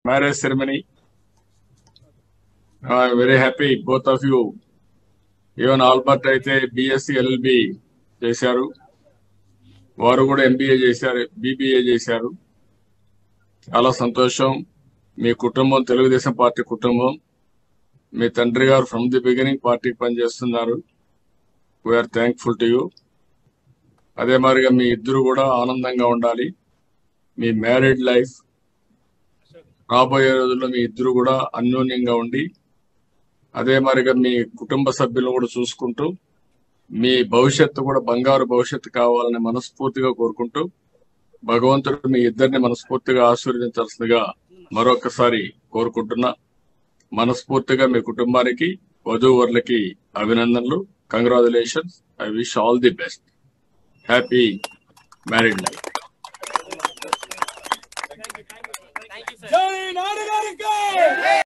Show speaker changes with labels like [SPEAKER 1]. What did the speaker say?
[SPEAKER 1] marriage ceremony. I'm very happy, both of you. Even Albert అయితే BSc LLB చేశారు వారు కూడా ఎంబీఏ చేశారు బీబీఏ చేశారు చాలా సంతోషం మీ కుటుంబం తెలుగుదేశం పార్టీ కుటుంబం మీ తండ్రి గారు ఫ్రమ్ ది బిగినింగ్ పార్టీకి పనిచేస్తున్నారు వీఆర్ థ్యాంక్ఫుల్ టు యూ అదే మాదిరిగా మీ ఇద్దరు కూడా ఆనందంగా ఉండాలి మీ మ్యారీడ్ లైఫ్ రాబోయే రోజుల్లో మీ ఇద్దరు కూడా అన్యోన్యంగా ఉండి అదే మాదిరిగా మీ కుటుంబ సభ్యులను కూడా చూసుకుంటూ మీ భవిష్యత్తు కూడా బంగారు భవిష్యత్తు కావాలని మనస్ఫూర్తిగా కోరుకుంటూ భగవంతుడు మీ ఇద్దరిని మనస్ఫూర్తిగా ఆశీర్వదించాల్సిందిగా మరొకసారి కోరుకుంటున్నా మనస్ఫూర్తిగా మీ కుటుంబానికి వధూవరులకి అభినందనలు congratulations I wish all the best happy married life
[SPEAKER 2] జై నాన్నగారికి